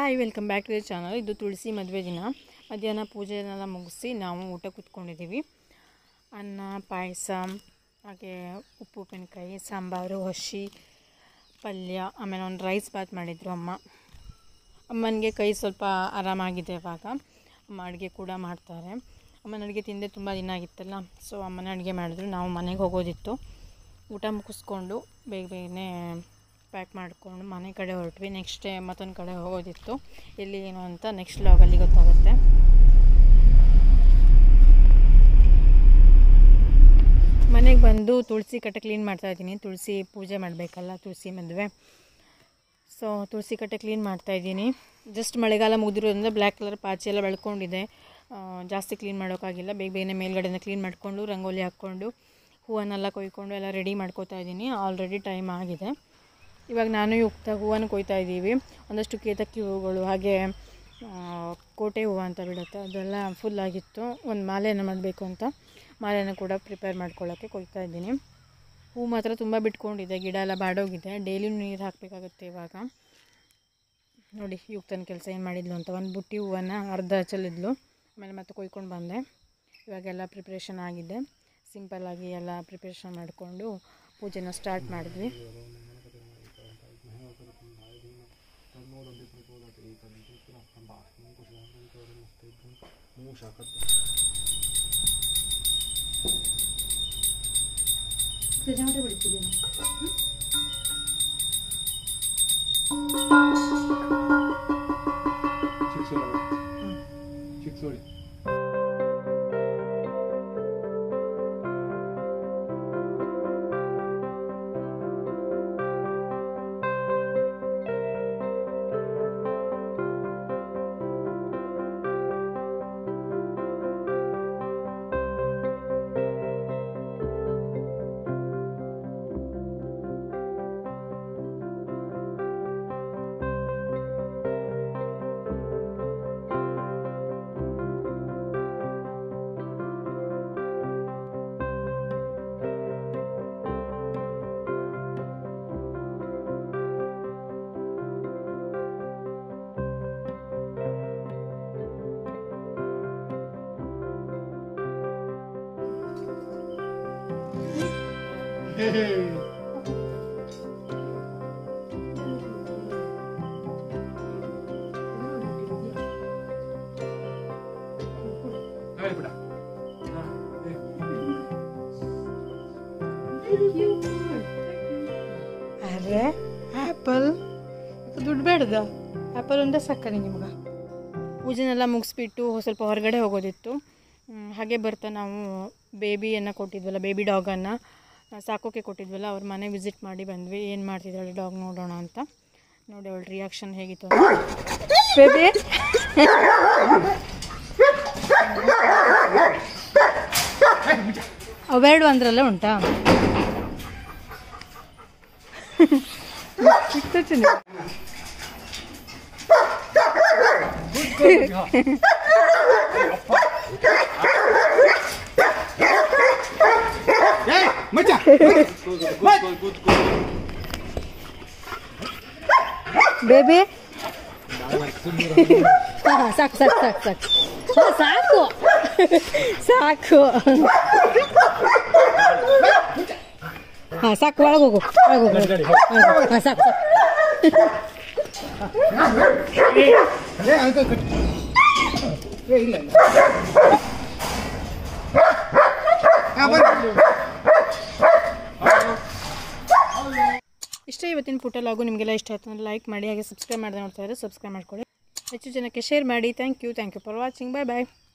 hi welcome back to the channel ಇದು ತುಳಸಿ ಮದುವೆ ದಿನ ಮಧ್ಯಾಹ್ನ ಪೂಜೆನೆಲ್ಲ ಮುಗಿಸಿ ನಾವು ಊಟ ಕೂತ್ಕೊಂಡಿದ್ದೀವಿ ಅನ್ನ ಪಾಯಸ ಹಾಗೆ ಉಪ್ಪು ಉಪ್ಪಿನಕಾಯಿ ಸಾಂಬಾರು ಹಸಿ ಪಲ್ಯ ಆಮೇಲೆ ಒಂದು ರೈಸ್ ಬಾತ್ ಮಾಡಿದರು ಅಮ್ಮ ಅಮ್ಮನಿಗೆ ಕೈ ಸ್ವಲ್ಪ ಆರಾಮಾಗಿದೆ ಇವಾಗ ಅಮ್ಮ ಅಡುಗೆ ಕೂಡ ಮಾಡ್ತಾರೆ ಅಮ್ಮನ ಅಡುಗೆ ತಿಂದೆ ತುಂಬ ದಿನ ಆಗಿತ್ತಲ್ಲ ಸೊ ಅಮ್ಮನ ಅಡುಗೆ ಮಾಡಿದ್ರು ನಾವು ಮನೆಗೆ ಹೋಗೋದಿತ್ತು ಊಟ ಮುಗಿಸ್ಕೊಂಡು ಬೇಗ ಬೇಗನೆ ಪ್ಯಾಕ್ ಮಾಡಿಕೊಂಡು ಮನೆ ಕಡೆ ಹೊರಟ್ವಿ ನೆಕ್ಸ್ಟ್ ಡೇ ಮತ್ತೊಂದು ಕಡೆ ಹೋಗೋದಿತ್ತು ಎಲ್ಲಿ ಏನು ಅಂತ ನೆಕ್ಸ್ಟ್ ಲಾಗಲ್ಲಿ ಗೊತ್ತಾಗುತ್ತೆ ಮನೆಗೆ ಬಂದು ತುಳಸಿ ಕಟ್ಟೆ ಕ್ಲೀನ್ ಮಾಡ್ತಾ ಇದ್ದೀನಿ ತುಳಸಿ ಪೂಜೆ ಮಾಡಬೇಕಲ್ಲ ತುಳಸಿ ಮದುವೆ ಸೊ ತುಳಸಿ ಕಟ್ಟೆ ಕ್ಲೀನ್ ಮಾಡ್ತಾ ಇದ್ದೀನಿ ಜಸ್ಟ್ ಮಳೆಗಾಲ ಮುಗಿದಿರೋದ್ರಿಂದ ಬ್ಲ್ಯಾಕ್ ಕಲರ್ ಪಾಚಿ ಎಲ್ಲ ಬೆಳ್ಕೊಂಡಿದೆ ಆ, ಜಾಸ್ತಿ ಕ್ಲೀನ್ ಮಾಡೋಕ್ಕಾಗಿಲ್ಲ ಬೇಗ ಬೇಗನೆ ಮೇಲ್ಗಡೆನ ಕ್ಲೀನ್ ಮಾಡಿಕೊಂಡು ರಂಗೋಲಿ ಹಾಕ್ಕೊಂಡು ಹೂವನ್ನೆಲ್ಲ ಕೊಯ್ಕೊಂಡು ಎಲ್ಲ ರೆಡಿ ಮಾಡ್ಕೋತಾ ಇದ್ದೀನಿ ಆಲ್ರೆಡಿ ಟೈಮ್ ಆಗಿದೆ ಇವಾಗ ನಾನು ಯುಕ್ತ ಹೂವನ್ನು ಕೊಯ್ತಾ ಇದ್ದೀವಿ ಒಂದಷ್ಟು ಕೇತಕ್ಕಿ ಹೂವುಗಳು ಹಾಗೆ ಆ, ಕೋಟೆ ಹೂವು ಅಂತ ಬಿಡುತ್ತೆ ಅದೆಲ್ಲ ಫುಲ್ ಆಗಿತ್ತು ಒಂದು ಮಾಲೆಯನ್ನು ಮಾಡಬೇಕು ಅಂತ ಮಾಲೆಯನ್ನು ಕೂಡ ಪ್ರಿಪೇರ್ ಮಾಡ್ಕೊಳ್ಳೋಕ್ಕೆ ಕೊಯ್ತಾ ಇದ್ದೀನಿ ಹೂ ಮಾತ್ರ ತುಂಬ ಬಿಟ್ಕೊಂಡಿದೆ ಗಿಡ ಎಲ್ಲ ಬಾಡೋಗಿದೆ ಡೈಲಿ ನೀರು ಹಾಕಬೇಕಾಗುತ್ತೆ ಇವಾಗ ನೋಡಿ ಯುಕ್ತನ ಕೆಲಸ ಏನು ಮಾಡಿದ್ಲು ಅಂತ ಒಂದು ಬುಟ್ಟಿ ಹೂವನ್ನು ಅರ್ಧ ಚೆಲ್ಲಿದ್ಲು ಆಮೇಲೆ ಮತ್ತೆ ಕೊಯ್ಕೊಂಡು ಬಂದೆ ಇವಾಗೆಲ್ಲ ಪ್ರಿಪ್ರೇಷನ್ ಆಗಿದೆ ಸಿಂಪಲ್ಲಾಗಿ ಎಲ್ಲ ಪ್ರಿಪ್ರೇಷನ್ ಮಾಡಿಕೊಂಡು ಪೂಜೆನ ಸ್ಟಾರ್ಟ್ ಮಾಡಿದ್ವಿ ಚಿಕ್ಸೋಳಿ ಬಿಡ ಅರೆ ಆ್ಯಪಲ್ ದುಡ್ಡು ಬೇಡದ ಆ್ಯಪಲ್ ಒಂದೇ ಸಾಕ ನಿಮ್ಗೆ ಪೂಜೆನೆಲ್ಲ ಮುಗಿಸ್ಬಿಟ್ಟು ಸ್ವಲ್ಪ ಹೊರಗಡೆ ಹೋಗೋದಿತ್ತು ಹ್ಮ್, ಹಾಗೆ ಬರ್ತಾ ನಾವು ಬೇಬಿಯನ್ನು ಕೊಟ್ಟಿದ್ವಲ್ಲ ಬೇಬಿ ಡಾಗನ್ನು ಸಾಕೋಕೆ ಕೊಟ್ಟಿದ್ವಲ್ಲ ಅವ್ರ ಮನೆ ವಿಸಿಟ್ ಮಾಡಿ ಬಂದ್ವಿ ಏನು ಮಾಡ್ತಿದ್ದಾಳೆ ಡಾಗ್ ನೋಡೋಣ ಅಂತ ನೋಡಿ ಅವಳ ರಿಯಾಕ್ಷನ್ ಹೇಗಿತ್ತು ಬೇಬಿ ಅವೆರಡು ಅಂದ್ರಲ್ಲ ಉಂಟಾ ಚಿಕ್ಕ ಚಿನ್ನ ಮಚ್ಚ ಬೇಬಿ ಹಾಂ ಸಾಕು ಸಾಕು ಸಾಕು ಸಾಕು ಹಾಂ ಸಾಕು ಸಾಕು ಹಾಂ ಸಾಕು ಒಳಗೆ ಹೋಗು ಒಳಗೆ ಹೋಗು ಹಾಂ ಸಾಕು ಸಾಕು ಏ ಅಂಕಲ್ ಕಟ್ ಏ ಇಲ್ಲ ಇಲ್ಲ ಹಾ ಬರ್ರಿ ಇಷ್ಟ ಇವತ್ತಿನ ಪುಟ್ಟ ಲಾಗು ನಿಮಗೆಲ್ಲ ಇಷ್ಟ ಆಯ್ತು ಅಂದರೆ ಲೈಕ್ ಮಾಡಿ ಹಾಗೆ ಸಬ್ಸ್ಕ್ರೈಬ್ ಮಾಡಿದೆ ನೋಡ್ತಾ ಇದ್ದಾರೆ ಸಬ್ಸ್ಕ್ರೈಬ್ ಮಾಡ್ಕೊಳ್ಳಿ ಹೆಚ್ಚು ಜನಕ್ಕೆ ಶೇರ್ ಮಾಡಿ thank you thank you for watching bye bye